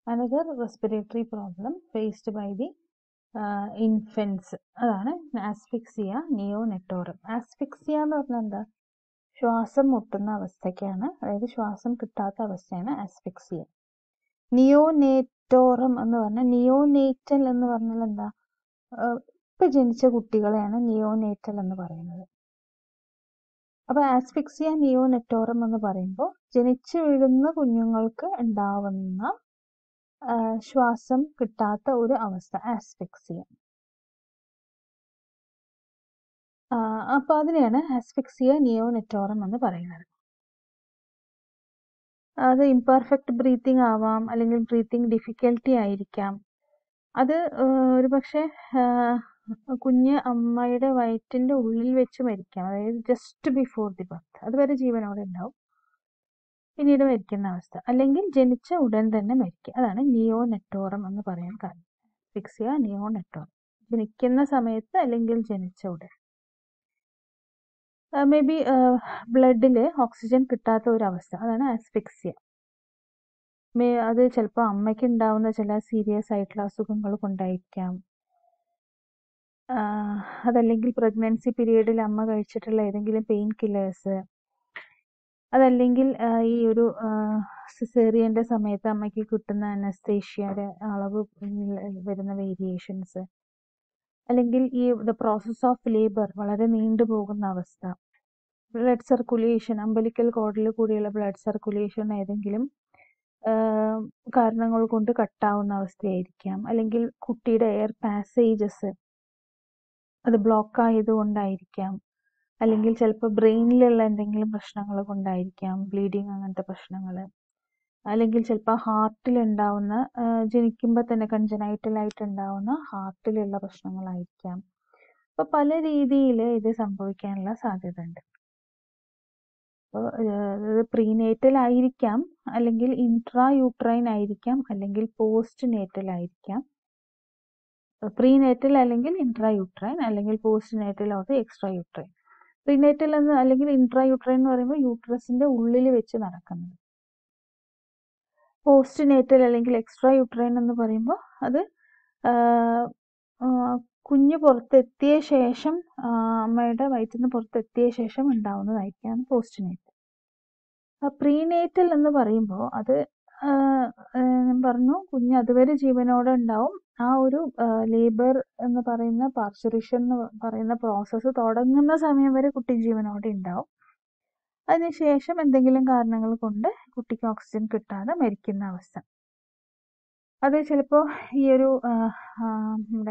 another respiratory problem faced by the infants അതാണ് asphyxia neonatorum asphyxia എന്ന് പറഞ്ഞാൽ എന്താ ശ്വാസം മുട്ടുന്ന അവസ്ഥയ്ക്കാണ് അതായത് ശ്വാസം കിട്ടാത്ത അവസ്ഥയാണ് ആസ്ഫിക്സിയ നിയോനേറ്റോറം എന്ന് പറഞ്ഞാൽ നിയോനേറ്റൽ എന്ന് പറഞ്ഞാൽ എന്താ ഇപ്പൊ ജനിച്ച കുട്ടികളെയാണ് നിയോനേറ്റൽ എന്ന് പറയുന്നത് അപ്പൊ ആസ്ഫിക്സിയ നിയോനെറ്റോറം എന്ന് പറയുമ്പോൾ ജനിച്ചു വീഴുന്ന കുഞ്ഞുങ്ങൾക്ക് ഉണ്ടാവുന്ന ശ്വാസം കിട്ടാത്ത ഒരു അവസ്ഥ ആസ്ഫിക്സിയ അപ്പൊ അതിനെയാണ് ആസ്ഫിക്സിയ നിയോനെറ്റോറം എന്ന് പറയുന്നത് അത് ഇംപെർഫെക്റ്റ് ബ്രീത്തിങ് ആവാം അല്ലെങ്കിൽ ബ്രീത്തിങ് ഡിഫിക്കൽട്ടി ആയിരിക്കാം അത് ഒരു പക്ഷേ കുഞ്ഞ് അമ്മയുടെ വയറ്റിന്റെ ഉള്ളിൽ വെച്ച് മരിക്കാം അതായത് ജസ്റ്റ് ബിഫോർ ദി ബർത്ത് അതുവരെ ജീവനോടെ ഉണ്ടാവും പിന്നീട് മരിക്കുന്ന അവസ്ഥ അല്ലെങ്കിൽ ജനിച്ച ഉടൻ തന്നെ മരിക്കുക അതാണ് നിയോനെറ്റോറം എന്ന് പറയാൻ കാരണം ഫിക്സിയ നിയോനെറ്റോറം ജനിക്കുന്ന സമയത്ത് അല്ലെങ്കിൽ ജനിച്ച ഉടൻ മേ ബി ബ്ലഡിൽ ഓക്സിജൻ കിട്ടാത്ത ഒരു അവസ്ഥ അതാണ് ആസ്ഫിക്സിയ മേ അത് ചിലപ്പോൾ അമ്മയ്ക്ക് ഉണ്ടാവുന്ന ചില സീരിയസ് ആയിട്ടുള്ള അസുഖങ്ങൾ കൊണ്ടായിരിക്കാം അതല്ലെങ്കിൽ പ്രഗ്നൻസി പീരീഡിൽ അമ്മ കഴിച്ചിട്ടുള്ള ഏതെങ്കിലും പെയിൻ കില്ലേഴ്സ് അതല്ലെങ്കിൽ ഈ ഒരു സിസേറിയന്റെ സമയത്ത് അമ്മയ്ക്ക് കിട്ടുന്ന അനസ്തേഷ്യയുടെ അളവ് വരുന്ന വേരിയേഷൻസ് അല്ലെങ്കിൽ ഈ ദ പ്രോസസ് ഓഫ് ലേബർ വളരെ നീണ്ടു പോകുന്ന അവസ്ഥ ബ്ലഡ് സർക്കുലേഷൻ അമ്പലിക്കൽ കോഡിൽ കൂടിയുള്ള ബ്ലഡ് സർക്കുലേഷൻ ഏതെങ്കിലും കാരണങ്ങൾ കൊണ്ട് കട്ടാവുന്ന അവസ്ഥയായിരിക്കാം അല്ലെങ്കിൽ കുട്ടിയുടെ എയർ പാസേജസ് അത് ബ്ലോക്ക് ആയതുകൊണ്ടായിരിക്കാം അല്ലെങ്കിൽ ചിലപ്പോൾ ബ്രെയിനിലുള്ള എന്തെങ്കിലും പ്രശ്നങ്ങൾ കൊണ്ടായിരിക്കാം ബ്ലീഡിങ് അങ്ങനത്തെ പ്രശ്നങ്ങൾ അല്ലെങ്കിൽ ചിലപ്പോൾ ഹാർട്ടിൽ ഉണ്ടാവുന്ന ജനിക്കുമ്പോൾ തന്നെ കൺജനൈറ്റലായിട്ട് ഉണ്ടാവുന്ന ഹാർട്ടിലുള്ള പ്രശ്നങ്ങളായിരിക്കാം അപ്പോൾ പല രീതിയിൽ ഇത് സംഭവിക്കാനുള്ള സാധ്യത ഉണ്ട് അപ്പോൾ ഇത് പ്രീനേറ്റൽ ആയിരിക്കാം അല്ലെങ്കിൽ ഇൻട്രാ യൂട്രൈൻ ആയിരിക്കാം അല്ലെങ്കിൽ പോസ്റ്റ് നേറ്റൽ ആയിരിക്കാം പ്രീനേറ്റൽ അല്ലെങ്കിൽ ഇൻട്രാ യൂട്രൈൻ അല്ലെങ്കിൽ postnatal or extrauterine prenatal എന്ന് അല്ലെങ്കിൽ ഇൻട്രാ യൂട്രൈൻ എന്ന് പറയുമ്പോൾ യൂട്രസിന്റെ ഉള്ളിൽ വെച്ച് നടക്കുന്നത് പോസ്റ്റ് നേറ്റൽ അല്ലെങ്കിൽ എക്സ്ട്രാ യൂട്രൈൻ എന്ന് പറയുമ്പോൾ അത് കുഞ്ഞ് പുറത്തെത്തിയ ശേഷം അമ്മയുടെ വയറ്റിൽ നിന്ന് പുറത്തെത്തിയ ശേഷം ഉണ്ടാവുന്നതായിരിക്കാം പോസ്റ്റ് നേറ്റൽ പ്രീനേറ്റൽ എന്ന് പറയുമ്പോൾ അത് ഞാൻ പറഞ്ഞു കുഞ്ഞ് അതുവരെ ജീവനോടെ ഉണ്ടാവും ആ ഒരു ലേബർ എന്ന് പറയുന്ന പാർച്ചറിഷൻ എന്ന് പറയുന്ന പ്രോസസ്സ് തുടങ്ങുന്ന സമയം വരെ കുട്ടി ജീവനോടെ ഉണ്ടാവും അതിനുശേഷം എന്തെങ്കിലും കാരണങ്ങൾ കൊണ്ട് കുട്ടിക്ക് ഓക്സിജൻ കിട്ടാതെ മരിക്കുന്ന അവസ്ഥ അത് ചിലപ്പോൾ ഈ ഒരു നമ്മുടെ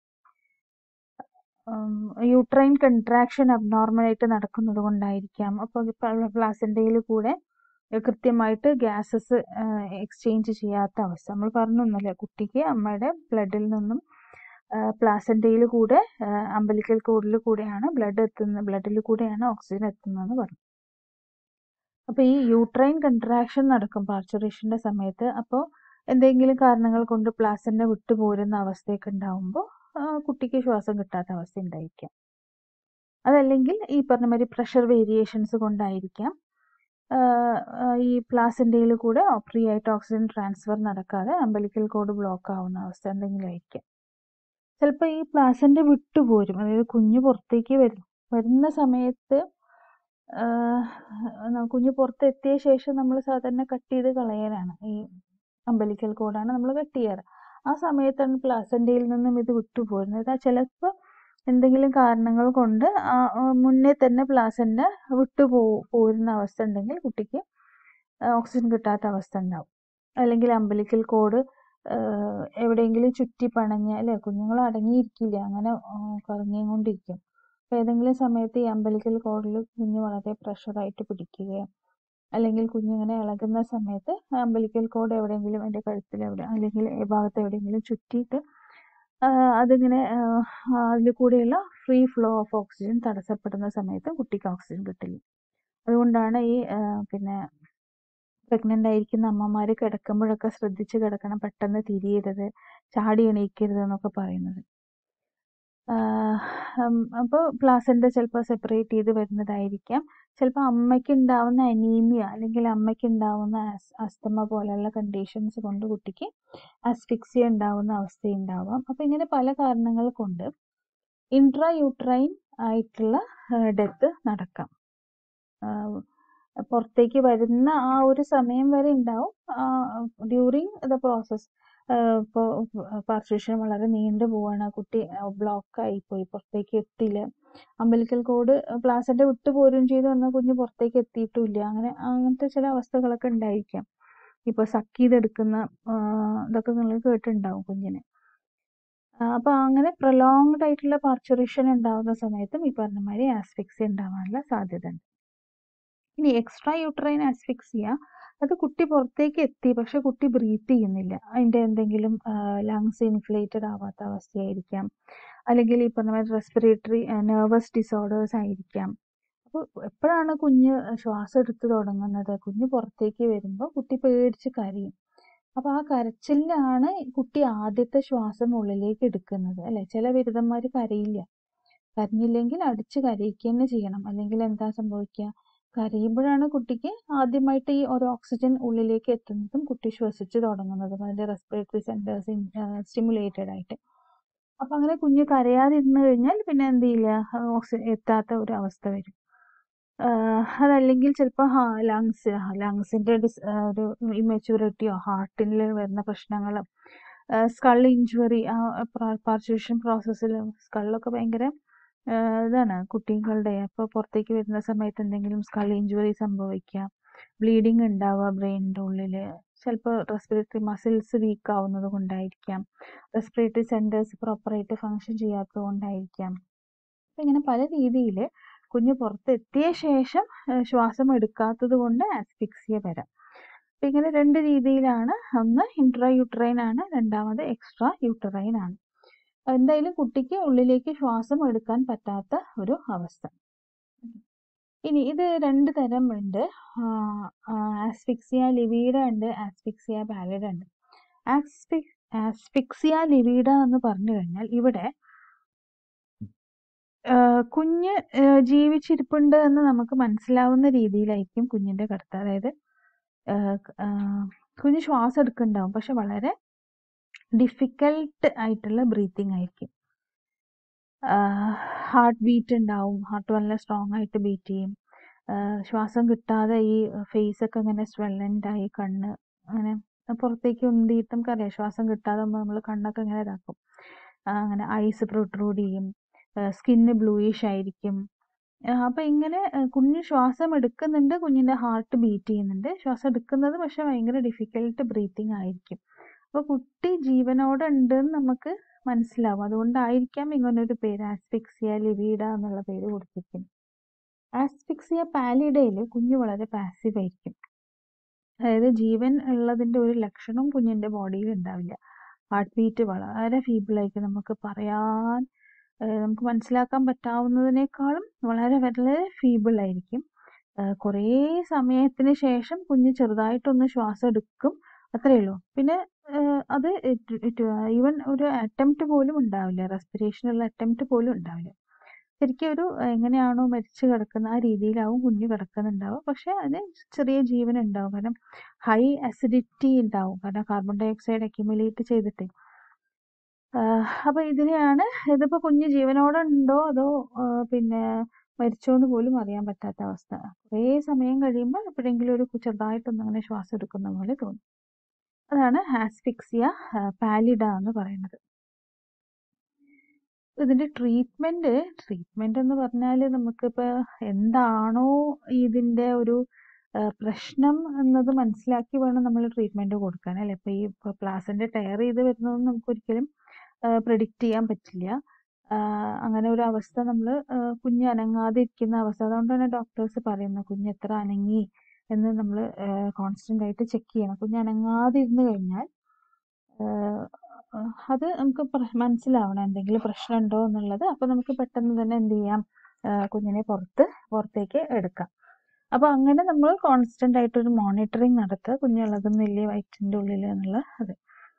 യൂട്രൈൻ കൺട്രാക്ഷൻ അബ്നോർമലായിട്ട് നടക്കുന്നത് കൊണ്ടായിരിക്കാം അപ്പോൾ പ്ലാസൻ്റയിൽ കൂടെ കൃത്യമായിട്ട് ഗ്യാസസ് എക്സ്ചേഞ്ച് ചെയ്യാത്ത അവസ്ഥ നമ്മൾ പറഞ്ഞു ഒന്നല്ലേ കുട്ടിക്ക് അമ്മയുടെ ബ്ലഡിൽ നിന്നും പ്ലാസൻ്റയിൽ കൂടെ അമ്പലിക്കൽ കോഡിൽ കൂടെയാണ് ബ്ലഡ് എത്തുന്നത് ബ്ലഡിൽ കൂടെയാണ് ഓക്സിജൻ എത്തുന്നതെന്ന് പറഞ്ഞു അപ്പോൾ ഈ യൂട്രൈൻ കൺട്രാക്ഷൻ നടക്കും പാർച്ചുറേഷൻ്റെ സമയത്ത് അപ്പോൾ എന്തെങ്കിലും കാരണങ്ങൾ കൊണ്ട് പ്ലാസൻ്റെ വിട്ടുപോരുന്ന അവസ്ഥയൊക്കെ ഉണ്ടാവുമ്പോൾ കുട്ടിക്ക് ശ്വാസം കിട്ടാത്ത അവസ്ഥ ഉണ്ടായിരിക്കാം അതല്ലെങ്കിൽ ഈ പറഞ്ഞ മാതിരി പ്രഷർ വേരിയേഷൻസ് കൊണ്ടായിരിക്കാം ഈ പ്ലാസൻ്റയിൽ കൂടെ ഫ്രീ ആയിട്ട് ഓക്സിജൻ ട്രാൻസ്ഫർ നടക്കാതെ അമ്പലിക്കൽ കോഡ് ബ്ലോക്ക് ആവുന്ന അവസ്ഥ എന്തെങ്കിലും ആയിരിക്കാം ചിലപ്പോൾ ഈ പ്ലാസൻ്റ വിട്ടുപോരും അതായത് കുഞ്ഞ് പുറത്തേക്ക് വരും വരുന്ന സമയത്ത് കുഞ്ഞ് പുറത്തെത്തിയ ശേഷം നമ്മൾ സാധാരണ കട്ട് ചെയ്ത് കളയലാണ് ഈ അമ്പലിക്കൽ കോഡാണ് നമ്മൾ കട്ട് ചെയ്യാറ് ആ സമയത്താണ് പ്ലാസൻ്റയിൽ നിന്നും ഇത് വിട്ടുപോരുന്നത് ചിലപ്പോൾ എന്തെങ്കിലും കാരണങ്ങൾ കൊണ്ട് മുന്നേ തന്നെ പ്ലാസൻ്റ വിട്ടു പോ പോരുന്ന അവസ്ഥ ഉണ്ടെങ്കിൽ കുട്ടിക്ക് ഓക്സിജൻ കിട്ടാത്ത അവസ്ഥ ഉണ്ടാവും അല്ലെങ്കിൽ അമ്പലിക്കൽ കോഡ് എവിടെയെങ്കിലും ചുറ്റി പണഞ്ഞ് അല്ലെ കുഞ്ഞുങ്ങൾ അടങ്ങിയിരിക്കില്ല അങ്ങനെ കറങ്ങിക്കൊണ്ടിരിക്കും അപ്പോൾ ഏതെങ്കിലും സമയത്ത് ഈ അമ്പലിക്കൽ കോഡിൽ കുഞ്ഞ് വളരെ പ്രഷറായിട്ട് പിടിക്കുകയോ അല്ലെങ്കിൽ കുഞ്ഞിങ്ങനെ ഇളകുന്ന സമയത്ത് അമ്പലിക്കൽ കോഡ് എവിടെയെങ്കിലും അതിൻ്റെ കഴുത്തിൽ എവിടെ അല്ലെങ്കിൽ ഈ ഭാഗത്ത് എവിടെയെങ്കിലും ചുറ്റിയിട്ട് അതിങ്ങനെ അതിൽ കൂടെയുള്ള ഫ്രീ ഫ്ലോ ഓഫ് ഓക്സിജൻ തടസ്സപ്പെടുന്ന സമയത്ത് കുട്ടിക്ക് ഓക്സിജൻ കിട്ടില്ല അതുകൊണ്ടാണ് ഈ പിന്നെ പ്രഗ്നൻ്റ് ആയിരിക്കുന്ന അമ്മമാർ കിടക്കുമ്പോഴൊക്കെ ശ്രദ്ധിച്ച് കിടക്കണം പെട്ടെന്ന് തിരിയരുത് ചാടി എണീക്കരുത് എന്നൊക്കെ പറയുന്നത് അപ്പോൾ പ്ലാസൻ്റ ചിലപ്പോൾ സെപ്പറേറ്റ് ചെയ്ത് വരുന്നതായിരിക്കാം ചിലപ്പോൾ അമ്മയ്ക്ക് ഉണ്ടാവുന്ന അനീമിയ അല്ലെങ്കിൽ അമ്മയ്ക്ക് ഉണ്ടാവുന്ന അസ്തമ പോലെയുള്ള കണ്ടീഷൻസ് കൊണ്ട് കുട്ടിക്ക് അസ്ഫിക്സിയ ഉണ്ടാവുന്ന അവസ്ഥയുണ്ടാവാം അപ്പോൾ ഇങ്ങനെ പല കാരണങ്ങൾ കൊണ്ട് ഇൻട്രാ യൂട്രൈൻ ആയിട്ടുള്ള ഡെത്ത് നടക്കാം പുറത്തേക്ക് വരുന്ന ആ ഒരു സമയം വരെ ഉണ്ടാവും ഡ്യൂറിങ് ദ പ്രോസസ് ഇപ്പോൾ പാർശ്വേഷൻ വളരെ നീണ്ടു പോവാണ് കുട്ടി ബ്ലോക്ക് ആയിപ്പോയി പുറത്തേക്ക് എത്തില്ല അമ്പലിക്കൽ കോഡ് പ്ലാസൻ്റെ വിട്ടു പോരും ചെയ്ത് വന്ന കുഞ്ഞ് പുറത്തേക്ക് എത്തിയിട്ടുമില്ല അങ്ങനെ അങ്ങനത്തെ ചില അവസ്ഥകളൊക്കെ ഉണ്ടായിരിക്കാം ഇപ്പോൾ സക്ക് ചെയ്തെടുക്കുന്ന ഇതൊക്കെ നിങ്ങൾ കേട്ടിട്ടുണ്ടാവും കുഞ്ഞിന് അപ്പോൾ അങ്ങനെ പ്രൊലോങ്ഡ് ആയിട്ടുള്ള പാർച്ചുറേഷൻ ഉണ്ടാകുന്ന സമയത്തും ഈ പറഞ്ഞ മാതിരി ആസ്ഫിക്സി ഉണ്ടാവാനുള്ള സാധ്യത ഉണ്ട് ഇനി എക്സ്ട്രാ യൂട്രൈൻ ആസ്ഫിക്സിയ അത് കുട്ടി പുറത്തേക്ക് എത്തി പക്ഷെ കുട്ടി ബ്രീത്ത് ചെയ്യുന്നില്ല അതിൻ്റെ എന്തെങ്കിലും ലങ്സ് ഇൻഫ്ലേറ്റഡ് ആവാത്ത അവസ്ഥയായിരിക്കാം അല്ലെങ്കിൽ ഈ പറഞ്ഞ മാതിരി റെസ്പിറേറ്ററി നെർവസ് ഡിസോർഡേഴ്സ് ആയിരിക്കാം അപ്പോൾ എപ്പോഴാണ് കുഞ്ഞ് ശ്വാസം എടുത്ത് തുടങ്ങുന്നത് കുഞ്ഞ് പുറത്തേക്ക് വരുമ്പോൾ കുട്ടി പേടിച്ച് കരയും അപ്പോൾ ആ കരച്ചിലാണ് കുട്ടി ആദ്യത്തെ ശ്വാസം ഉള്ളിലേക്ക് എടുക്കുന്നത് അല്ലെ ചില ബിരുദന്മാർ കരയില്ല കരഞ്ഞില്ലെങ്കിൽ അടിച്ച് കരയിക്കുക തന്നെ ചെയ്യണം അല്ലെങ്കിൽ എന്താ സംഭവിക്കുക കരയുമ്പോഴാണ് കുട്ടിക്ക് ആദ്യമായിട്ട് ഈ ഒരു ഓക്സിജൻ ഉള്ളിലേക്ക് എത്തുന്നതും കുട്ടി ശ്വസിച്ച് തുടങ്ങുന്നതും അതിൻ്റെ റെസ്പിറേറ്ററി സെൻറ്റേഴ്സ് സ്റ്റിമുലേറ്റഡ് ആയിട്ട് അപ്പം അങ്ങനെ കുഞ്ഞ് കരയാതിരുന്നു കഴിഞ്ഞാൽ പിന്നെ എന്ത് ചെയ്യില്ല ഓക്സിജൻ എത്താത്ത ഒരു അവസ്ഥ വരും അതല്ലെങ്കിൽ ചിലപ്പോൾ ലങ്സ് ലങ്സിൻ്റെ ഡിസ് ഒരു ഇമെച്യൂരിറ്റിയോ ഹാർട്ടിൽ വരുന്ന പ്രശ്നങ്ങൾ സ്കൾ ഇഞ്ചുറി ആ പാർച്യൂഷൻ പ്രോസസ്സിൽ സ്കളൊക്കെ ഭയങ്കര ഇതാണ് കുട്ടികളുടെ അപ്പോൾ പുറത്തേക്ക് വരുന്ന സമയത്ത് എന്തെങ്കിലും സ്കൾ ഇഞ്ചുറി സംഭവിക്കുക ബ്ലീഡിങ് ഉണ്ടാവുക ബ്രെയിനിൻ്റെ ഉള്ളിൽ ചിലപ്പോൾ റെസ്പിറേറ്ററി മസിൽസ് വീക്ക് ആവുന്നത് കൊണ്ടായിരിക്കാം റെസ്പിറേറ്ററി സെൻറ്റേഴ്സ് പ്രോപ്പറായിട്ട് ഫങ്ഷൻ ചെയ്യാത്തത് കൊണ്ടായിരിക്കാം അപ്പം ഇങ്ങനെ പല രീതിയിൽ കുഞ്ഞ് പുറത്തെത്തിയ ശേഷം ശ്വാസം എടുക്കാത്തത് കൊണ്ട് ആസ്ഫിക്സിയ വരാം അപ്പം ഇങ്ങനെ രണ്ട് രീതിയിലാണ് ഒന്ന് ഇൻട്രാ യൂട്രൈൻ ആണ് രണ്ടാമത് എക്സ്ട്രാ യൂട്രൈൻ ആണ് എന്തായാലും കുട്ടിക്ക് ഉള്ളിലേക്ക് ശ്വാസം എടുക്കാൻ പറ്റാത്ത ഒരു അവസ്ഥ ഇനി ഇത് രണ്ട് തരം ഉണ്ട് ആസ്ഫിക്സിയ ലിവീഡ ഉണ്ട് ആസ്ഫിക്സിയ പാലിഡ ഉണ്ട് ആസ്ഫിക് ആസ്ഫിക്സിയ ലിവീഡ എന്ന് പറഞ്ഞു കഴിഞ്ഞാൽ ഇവിടെ കുഞ്ഞ് ജീവിച്ചിരിപ്പുണ്ട് എന്ന് നമുക്ക് മനസ്സിലാവുന്ന രീതിയിലായിരിക്കും കുഞ്ഞിന്റെ കിടത്ത അതായത് കുഞ്ഞ് ശ്വാസം എടുക്കുന്നുണ്ടാവും പക്ഷെ വളരെ ഡിഫിക്കൽട്ട് ആയിട്ടുള്ള ബ്രീത്തിങ് ആയിരിക്കും ഹാർട്ട് ബീറ്റ് ഉണ്ടാവും ഹാർട്ട് വളരെ സ്ട്രോങ് ആയിട്ട് ബീറ്റ് ചെയ്യും ശ്വാസം കിട്ടാതെ ഈ ഫേസ് ഒക്കെ ഇങ്ങനെ സ്വെല്ലൻ്റ് ആയി കണ്ണ് അങ്ങനെ പുറത്തേക്ക് ഉന്തിയിട്ട് നമുക്കറിയാം ശ്വാസം കിട്ടാതെ നമ്മൾ കണ്ണൊക്കെ ഇങ്ങനെ ഇതാക്കും അങ്ങനെ ഐസ് പ്രൊട്രൂഡ് ചെയ്യും സ്കിന്ന് ബ്ലൂയിഷ് ആയിരിക്കും അപ്പം ഇങ്ങനെ കുഞ്ഞ് ശ്വാസം എടുക്കുന്നുണ്ട് കുഞ്ഞിൻ്റെ ഹാർട്ട് ബീറ്റ് ചെയ്യുന്നുണ്ട് ശ്വാസം എടുക്കുന്നത് പക്ഷെ ഭയങ്കര ഡിഫിക്കൽട്ട് ബ്രീത്തിങ് ആയിരിക്കും അപ്പോൾ കുട്ടി ജീവനോടെ ഉണ്ടെന്ന് നമുക്ക് മനസ്സിലാവും അതുകൊണ്ടായിരിക്കാം ഇങ്ങനൊരു പേര് ആസ്ഫിക്സിയ ലിവീഡ എന്നുള്ള പേര് കൊടുത്തിരിക്കുന്നത് ആസ്ഫിക്സിയ പാലിഡയിൽ കുഞ്ഞ് വളരെ പാസീവ് ആയിരിക്കും അതായത് ജീവൻ ഉള്ളതിൻ്റെ ഒരു ലക്ഷണവും കുഞ്ഞിൻ്റെ ബോഡിയിൽ ഉണ്ടാവില്ല ഹാർട്ട് ബീറ്റ് വളരെ ഫീബിളായിരിക്കും നമുക്ക് പറയാൻ നമുക്ക് മനസ്സിലാക്കാൻ പറ്റാവുന്നതിനേക്കാളും വളരെ വളരെ ഫീബിൾ ആയിരിക്കും കുറേ സമയത്തിന് ശേഷം കുഞ്ഞ് ചെറുതായിട്ടൊന്ന് ശ്വാസം എടുക്കും അത്രയേ ഉള്ളൂ പിന്നെ അത് ഈവൻ ഒരു അറ്റംപ്റ്റ് പോലും ഉണ്ടാവില്ല റെസ്പിറേഷനുള്ള അറ്റംപ്റ്റ് പോലും ഉണ്ടാവില്ല ശരിക്കും ഒരു എങ്ങനെയാണോ മരിച്ചു കിടക്കുന്ന ആ രീതിയിലാവും കുഞ്ഞ് കിടക്കുന്നുണ്ടാവും പക്ഷെ അതിന് ചെറിയ ജീവൻ ഉണ്ടാവും കാരണം ഹൈ അസിഡിറ്റി ഉണ്ടാവും കാരണം കാർബൺ ഡൈ ഓക്സൈഡ് അക്യുമുലേറ്റ് ചെയ്തിട്ട് അപ്പോൾ ഇതിനെയാണ് ഇതിപ്പോൾ കുഞ്ഞ് ജീവനോടെ ഉണ്ടോ അതോ പിന്നെ മരിച്ചോ എന്ന് പോലും അറിയാൻ പറ്റാത്ത അവസ്ഥ കുറേ സമയം കഴിയുമ്പോൾ എപ്പോഴെങ്കിലും ഒരു ചെറുതായിട്ടൊന്നും അങ്ങനെ ശ്വാസം എടുക്കുന്ന പോലെ തോന്നും അതാണ് ആസ്ഫിക്സിയ പാലിഡ എന്ന് പറയുന്നത് ഇതിന്റെ ട്രീറ്റ്മെന്റ് ട്രീറ്റ്മെന്റ് എന്ന് പറഞ്ഞാൽ നമുക്കിപ്പോൾ എന്താണോ ഇതിന്റെ ഒരു പ്രശ്നം എന്നത് മനസ്സിലാക്കി വേണം നമ്മൾ ട്രീറ്റ്മെന്റ് കൊടുക്കാൻ അല്ലെ ഇപ്പൊ ഈ പ്ലാസന്റെ ടയർ ചെയ്ത് വരുന്നതൊന്നും നമുക്ക് ഒരിക്കലും പ്രിഡിക്റ്റ് ചെയ്യാൻ പറ്റില്ല അങ്ങനെ ഒരു അവസ്ഥ നമ്മൾ കുഞ്ഞ് അനങ്ങാതെ ഇരിക്കുന്ന അവസ്ഥ അതുകൊണ്ടാണ് ഡോക്ടേഴ്സ് പറയുന്നത് കുഞ്ഞ് എത്ര അനങ്ങി എന്ന് നമ്മൾ കോൺസ്റ്റന്റ് ആയിട്ട് ചെക്ക് ചെയ്യണം കുഞ്ഞ് അനങ്ങാതെ ഇരുന്ന് കഴിഞ്ഞാൽ അത് നമുക്ക് മനസ്സിലാവണം എന്തെങ്കിലും പ്രശ്നമുണ്ടോ എന്നുള്ളത് അപ്പോൾ നമുക്ക് പെട്ടെന്ന് തന്നെ എന്ത് ചെയ്യാം കുഞ്ഞിനെ പുറത്ത് പുറത്തേക്ക് എടുക്കാം അപ്പോൾ അങ്ങനെ നമ്മൾ കോൺസ്റ്റന്റ് ആയിട്ടൊരു മോണിറ്ററിങ് നടത്തുക കുഞ്ഞുള്ളതൊന്നുമില്ലേ വയറ്റിൻ്റെ ഉള്ളിൽ എന്നുള്ള അത്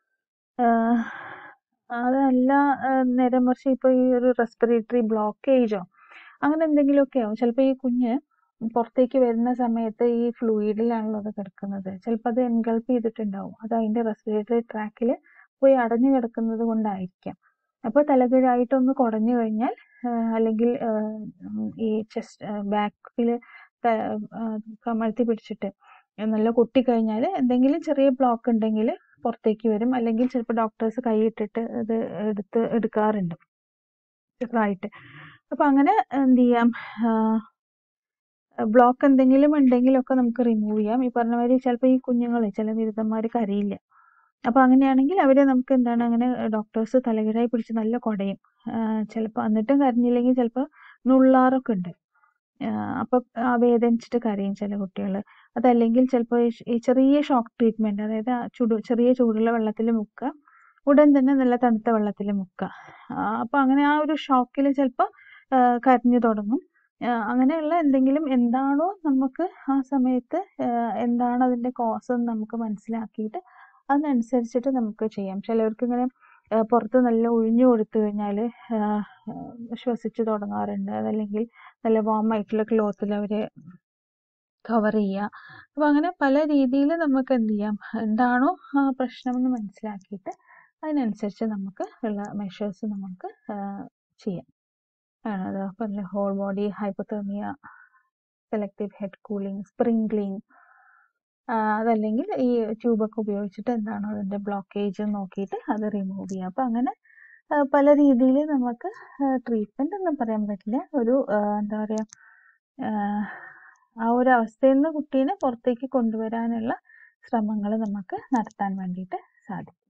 അതല്ല നേരെ മറിച്ച് ഇപ്പോൾ ഈ ഒരു റെസ്പിറേറ്ററി ബ്ലോക്കേജോ അങ്ങനെ എന്തെങ്കിലുമൊക്കെ ആവും ചിലപ്പോൾ ഈ കുഞ്ഞ് പുറത്തേക്ക് വരുന്ന സമയത്ത് ഈ ഫ്ലൂയിഡിലാണല്ലോ അത് കിടക്കുന്നത് ചിലപ്പോൾ അത് എൻഗൾപ്പ് ചെയ്തിട്ടുണ്ടാവും അത് അതിൻ്റെ റെസ്പിറേറ്ററി ട്രാക്കിൽ പോയി അടഞ്ഞു കിടക്കുന്നത് കൊണ്ടായിരിക്കാം അപ്പോൾ തലകീഴായിട്ടൊന്ന് കുടഞ്ഞു കഴിഞ്ഞാൽ അല്ലെങ്കിൽ ഈ ചെസ്റ്റ് ബാക്കിൽ കമഴ്ത്തി പിടിച്ചിട്ട് നല്ല കൊട്ടിക്കഴിഞ്ഞാൽ എന്തെങ്കിലും ചെറിയ ബ്ലോക്ക് ഉണ്ടെങ്കിൽ പുറത്തേക്ക് വരും അല്ലെങ്കിൽ ചിലപ്പോൾ ഡോക്ടേഴ്സ് കൈയിട്ടിട്ട് അത് എടുത്ത് എടുക്കാറുണ്ട് ചെറുതായിട്ട് അപ്പം അങ്ങനെ എന്ത് ചെയ്യാം ബ്ലോക്ക് എന്തെങ്കിലും ഉണ്ടെങ്കിലൊക്കെ നമുക്ക് റിമൂവ് ചെയ്യാം ഈ പറഞ്ഞ മാതിരി ചിലപ്പോൾ ഈ കുഞ്ഞുങ്ങൾ ചില ബിരുദന്മാർ കരയില്ല അപ്പോൾ അങ്ങനെയാണെങ്കിൽ അവരെ നമുക്ക് എന്താണ് അങ്ങനെ ഡോക്ടേഴ്സ് തലകീഴായി പിടിച്ച് നല്ല കുടയും ചിലപ്പോൾ എന്നിട്ടും കരഞ്ഞില്ലെങ്കിൽ ചിലപ്പോൾ നുള്ളാറൊക്കെ ഉണ്ട് അപ്പോൾ വേദനിച്ചിട്ട് കരയും ചില കുട്ടികൾ അതല്ലെങ്കിൽ ചിലപ്പോൾ ഈ ചെറിയ ഷോക്ക് ട്രീറ്റ്മെൻറ്റ് അതായത് ചൂട് ചെറിയ ചൂടുള്ള വെള്ളത്തിൽ മുക്കുക ഉടൻ തന്നെ നല്ല തണുത്ത വെള്ളത്തിൽ മുക്കുക അപ്പോൾ അങ്ങനെ ആ ഒരു ഷോക്കിൽ ചിലപ്പോൾ കരഞ്ഞു തുടങ്ങും അങ്ങനെയുള്ള എന്തെങ്കിലും എന്താണോ നമുക്ക് ആ സമയത്ത് എന്താണ് അതിൻ്റെ കോസ് എന്ന് നമുക്ക് മനസ്സിലാക്കിയിട്ട് അതിനനുസരിച്ചിട്ട് നമുക്ക് ചെയ്യാം ചിലവർക്ക് ഇങ്ങനെ പുറത്ത് നല്ല ഒഴിഞ്ഞു കൊടുത്തു കഴിഞ്ഞാൽ ശ്വസിച്ച് തുടങ്ങാറുണ്ട് അതല്ലെങ്കിൽ നല്ല വാം ആയിട്ടുള്ള ക്ലോത്തിൽ അവർ കവർ ചെയ്യുക അപ്പോൾ അങ്ങനെ പല രീതിയിൽ നമുക്ക് എന്ത് ചെയ്യാം എന്താണോ ആ പ്രശ്നമെന്ന് മനസ്സിലാക്കിയിട്ട് അതിനനുസരിച്ച് നമുക്ക് ഉള്ള മെഷേഴ്സ് നമുക്ക് ചെയ്യാം അത് പറഞ്ഞ whole body hypothermia selective head cooling sprinkling അതല്ലെങ്കിൽ ഈ ട്യൂബൊക്കെ ഉപയോഗിച്ചിട്ട് എന്താണോ അതിൻ്റെ ബ്ലോക്കേജ് നോക്കിയിട്ട് അത് റിമൂവ് ചെയ്യാം അപ്പം അങ്ങനെ പല രീതിയിൽ നമുക്ക് ട്രീറ്റ്മെൻ്റ് ഒന്നും പറയാൻ പറ്റില്ല ഒരു എന്താ പറയുക ആ ഒരു അവസ്ഥയിൽ നിന്ന് കുട്ടീനെ പുറത്തേക്ക് കൊണ്ടുവരാനുള്ള ശ്രമങ്ങൾ നമുക്ക് നടത്താൻ വേണ്ടിയിട്ട് സാധിക്കും